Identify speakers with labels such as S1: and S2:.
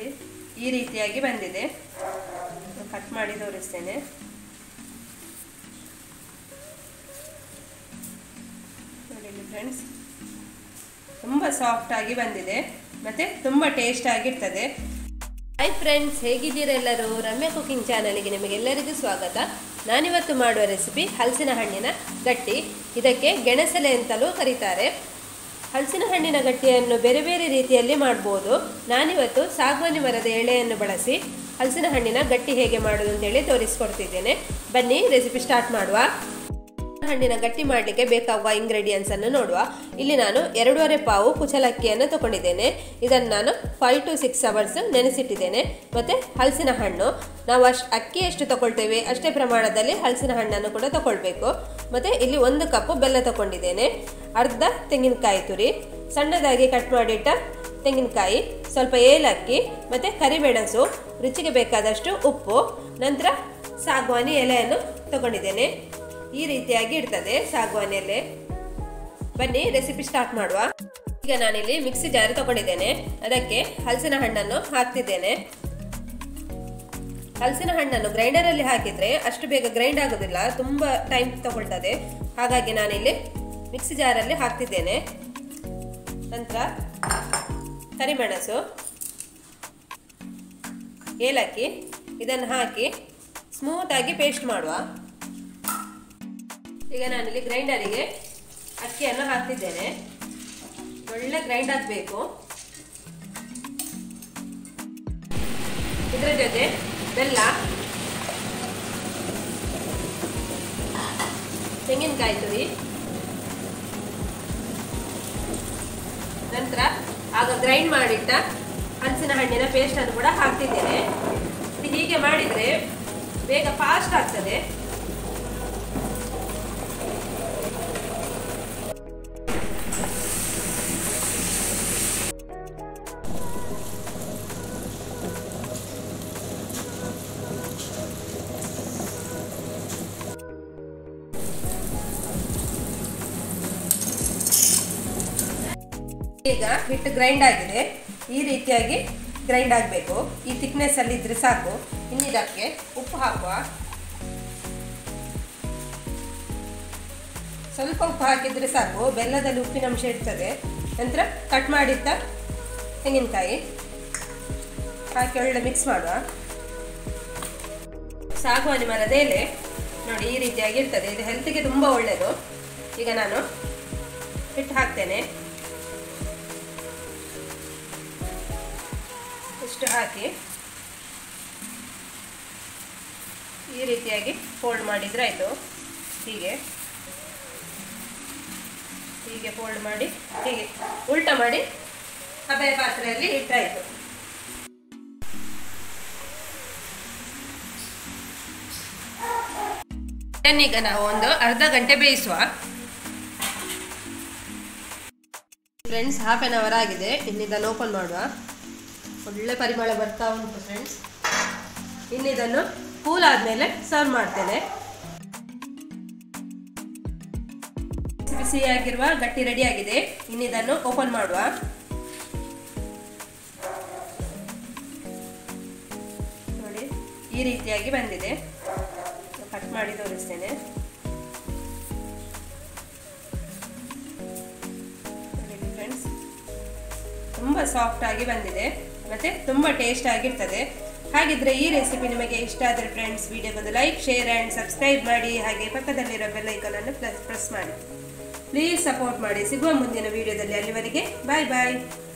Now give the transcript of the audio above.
S1: ನೋಡಿ ಈ ರೀತಿಯಾಗಿ ಬಂದಿದೆ ಕಟ್ ಮಾಡಿ ತೋರಿಸ್ತೇನೆ ನೋಡಿ ಫ್ರೆಂಡ್ಸ್ ತುಂಬ ಸಾಫ್ಟ್ ಆಗಿ ಬಂದಿದೆ ಮತ್ತೆ ತುಂಬ ಟೇಸ್ಟ್ ಆಗಿರ್ತದೆ ಹಾಯ್ ಫ್ರೆಂಡ್ಸ್ ಹೇಗಿದ್ದೀರಾ ಎಲ್ಲರೂ ರಮ್ಯಾ ಕುಕಿಂಗ್ ಚಾನಲ್ಗೆ ನಿಮಗೆಲ್ಲರಿಗೂ ಸ್ವಾಗತ ನಾನಿವತ್ತು ಮಾಡುವ ರೆಸಿಪಿ ಹಲಸಿನ ಹಣ್ಣಿನ ಗಟ್ಟಿ ಇದಕ್ಕೆ ಗೆಣಸಲೆ ಅಂತಲೂ ಕರೀತಾರೆ ಹಲಸಿನ ಹಣ್ಣಿನ ಗಟ್ಟಿಯನ್ನು ಬೇರೆ ಬೇರೆ ರೀತಿಯಲ್ಲಿ ಮಾಡ್ಬೋದು ನಾನಿವತ್ತು ಸಾಗವಾನಿ ಮರದ ಎಳೆಯನ್ನು ಬಳಸಿ ಹಲಸಿನ ಹಣ್ಣಿನ ಗಟ್ಟಿ ಹೇಗೆ ಮಾಡೋದು ಅಂತೇಳಿ ತೋರಿಸ್ಕೊಡ್ತಿದ್ದೇನೆ ಬನ್ನಿ ರೆಸಿಪಿ ಸ್ಟಾರ್ಟ್ ಮಾಡುವ ಹಣ್ಣಿನ ಗಟ್ಟಿ ಮಾಡಲಿಕ್ಕೆ ಬೇಕಾಗುವ ಇಂಗ್ರೀಡಿಯೆಂಟ್ಸ್ ಅನ್ನು ನೋಡುವ ಇಲ್ಲಿ ನಾನು ಎರಡೂವರೆ ಪಾವು ಕುಚಲಕ್ಕಿಯನ್ನು ತಗೊಂಡಿದ್ದೇನೆ ಇದನ್ನು ನಾನು ಫೈವ್ ಟು ಸಿಕ್ಸ್ ಅವರ್ಸ್ ನೆನೆಸಿಟ್ಟಿದ್ದೇನೆ ಮತ್ತು ಹಲಸಿನ ಹಣ್ಣು ನಾವು ಅಷ್ಟು ಅಕ್ಕಿ ಎಷ್ಟು ತಗೊಳ್ತೇವೆ ಅಷ್ಟೇ ಪ್ರಮಾಣದಲ್ಲಿ ಹಲಸಿನ ಹಣ್ಣನ್ನು ಕೂಡ ತಗೊಳ್ಬೇಕು ಮತ್ತು ಇಲ್ಲಿ ಒಂದು ಕಪ್ಪು ಬೆಲ್ಲ ತಗೊಂಡಿದ್ದೇನೆ ಅರ್ಧ ತೆಂಗಿನಕಾಯಿ ತುರಿ ಸಣ್ಣದಾಗಿ ಕಟ್ ಮಾಡಿಟ್ಟ ತೆಂಗಿನಕಾಯಿ ಸ್ವಲ್ಪ ಏಲಕ್ಕಿ ಮತ್ತು ಕರಿಮೆಣಸು ರುಚಿಗೆ ಬೇಕಾದಷ್ಟು ಉಪ್ಪು ನಂತರ ಸಾಗವಾನಿ ಎಲೆಯನ್ನು ತಗೊಂಡಿದ್ದೇನೆ ಈ ರೀತಿಯಾಗಿ ಇರ್ತದೆ ಸಾಗವಾನಿ ಎಲೆ ಬನ್ನಿ ರೆಸಿಪಿ ಸ್ಟಾರ್ಟ್ ಮಾಡುವ ಈಗ ನಾನಿಲ್ಲಿ ಮಿಕ್ಸಿ ಜಾರ್ ತಗೊಂಡಿದ್ದೇನೆ ಅದಕ್ಕೆ ಹಲಸಿನ ಹಣ್ಣನ್ನು ಹಾಕ್ತಿದ್ದೇನೆ ಹಲಸಿನ ಹಣ್ಣನ್ನು ಗ್ರೈಂಡರಲ್ಲಿ ಹಾಕಿದ್ರೆ ಅಷ್ಟು ಬೇಗ ಗ್ರೈಂಡ್ ಆಗೋದಿಲ್ಲ ತುಂಬ ಟೈಮ್ ತಗೊಳ್ತದೆ ಹಾಗಾಗಿ ನಾನಿಲ್ಲಿ ಮಿಕ್ಸಿ ಜಾರಲ್ಲಿ ಹಾಕ್ತಿದ್ದೇನೆ ನಂತರ ಕರಿಮೆಣಸು ಏಲಕ್ಕಿ ಇದನ್ನು ಹಾಕಿ ಸ್ಮೂತಾಗಿ ಪೇಸ್ಟ್ ಮಾಡುವ ಈಗ ನಾನಿಲ್ಲಿ ಗ್ರೈಂಡರಿಗೆ ಅಕ್ಕಿಯನ್ನು ಹಾಕ್ತಿದ್ದೇನೆ ಒಳ್ಳೆ ಗ್ರೈಂಡ್ ಆಗಬೇಕು ಇದರ ಜೊತೆ ಬೆಲ್ಲ ತೆಂಗಿನಕಾಯಿ ತುರಿ ನಂತರ ಆಗ ಗ್ರೈಂಡ್ ಮಾಡಿಟ್ಟ ಹಲಸಿನ ಹಣ್ಣಿನ ಪೇಸ್ಟನ್ನು ಕೂಡ ಹಾಕ್ತಿದ್ದೇನೆ ಇದು ಹೀಗೆ ಮಾಡಿದರೆ ಬೇಗ ಫಾಸ್ಟ್ ಆಗ್ತದೆ ಈಗ ಹಿಟ್ಟು ಗ್ರೈಂಡ್ ಆಗಿದೆ ಈ ರೀತಿಯಾಗಿ ಗ್ರೈಂಡ್ ಆಗಬೇಕು ಈ ಥಿಕ್ನೆಸ್ ಅಲ್ಲಿ ಇದ್ರೆ ಸಾಕು ಇನ್ನು ಇದಕ್ಕೆ ಉಪ್ಪು ಹಾಕುವ ಸ್ವಲ್ಪ ಉಪ್ಪು ಹಾಕಿದ್ರೆ ಸಾಕು ಬೆಲ್ಲದಲ್ಲಿ ಉಪ್ಪಿನ ಅಂಶ ಇರ್ತದೆ ನಂತರ ಕಟ್ ಮಾಡಿದ್ದ ತೆಂಗಿನಕಾಯಿ ಹಾಕಿ ಒಳ್ಳೆ ಮಿಕ್ಸ್ ಮಾಡುವ ಸಾಗುವಾನಿ ಮರದ ಎಲೆ ನೋಡಿ ಈ ರೀತಿಯಾಗಿ ಇರ್ತದೆ ಇದು ಹೆಲ್ತಿಗೆ ತುಂಬ ಒಳ್ಳೆಯದು ಈಗ ನಾನು ಹಿಟ್ಟು ಹಾಕ್ತೇನೆ ಇಷ್ಟು ಹಾಕಿ ಈ ರೀತಿಯಾಗಿ ಫೋಲ್ಡ್ ಮಾಡಿದ್ರೆ ಆಯಿತು ಹೀಗೆ ಹೀಗೆ ಫೋಲ್ಡ್ ಮಾಡಿ ಹೀಗೆ ಉಲ್ಟ ಮಾಡಿ ಹಬೆ ಪಾತ್ರೆಯಲ್ಲಿ ಇಟ್ಟಾಯಿತು ಈಗ ನಾವು ಒಂದು ಅರ್ಧ ಗಂಟೆ ಬೇಯಿಸುವ ಫ್ರೆಂಡ್ಸ್ ಹಾಫ್ ಆನ್ ಅವರ್ ಆಗಿದೆ ಇನ್ನಿದನ್ನು ಓಪನ್ ಮಾಡುವ ಒಳ್ಳೆ ಪರಿಮಳ ಬರ್ತಾ ಉಂಟು ಫ್ರೆಂಡ್ಸ್ ಇನ್ನಿದನ್ನು ಕೂಲ್ ಆದಮೇಲೆ ಸರ್ವ್ ಮಾಡ್ತೇನೆ ಬಿಸಿಯಾಗಿರುವ ಗಟ್ಟಿ ರೆಡಿ ಆಗಿದೆ ಇನ್ನಿದನ್ನು ಓಪನ್ ಮಾಡುವ ನೋಡಿ ಈ ರೀತಿಯಾಗಿ ಬಂದಿದೆ ಕಟ್ ಮಾಡಿ ತೋರಿಸ್ತೇನೆ ಫ್ರೆಂಡ್ಸ್ ತುಂಬ ಸಾಫ್ಟ್ ಆಗಿ ಬಂದಿದೆ ಮತ್ತೆ ತುಂಬ ಟೇಸ್ಟ್ ಆಗಿರ್ತದೆ ಹಾಗಿದ್ರೆ ಈ ರೆಸಿಪಿ ನಿಮಗೆ ಇಷ್ಟ ಆದರೆ ಫ್ರೆಂಡ್ಸ್ ವಿಡಿಯೋಗೊಂದು ಲೈಕ್ ಶೇರ್ ಆ್ಯಂಡ್ ಸಬ್ಸ್ಕ್ರೈಬ್ ಮಾಡಿ ಹಾಗೆ ಪಕ್ಕದಲ್ಲಿರೋ ಬೆಲ್ಲೈಕನನ್ನು ಪ್ಲಸ್ ಪ್ರೆಸ್ ಮಾಡಿ ಪ್ಲೀಸ್ ಸಪೋರ್ಟ್ ಮಾಡಿ ಸಿಗುವ ಮುಂದಿನ ವಿಡಿಯೋದಲ್ಲಿ ಅಲ್ಲಿವರೆಗೆ ಬಾಯ್ ಬಾಯ್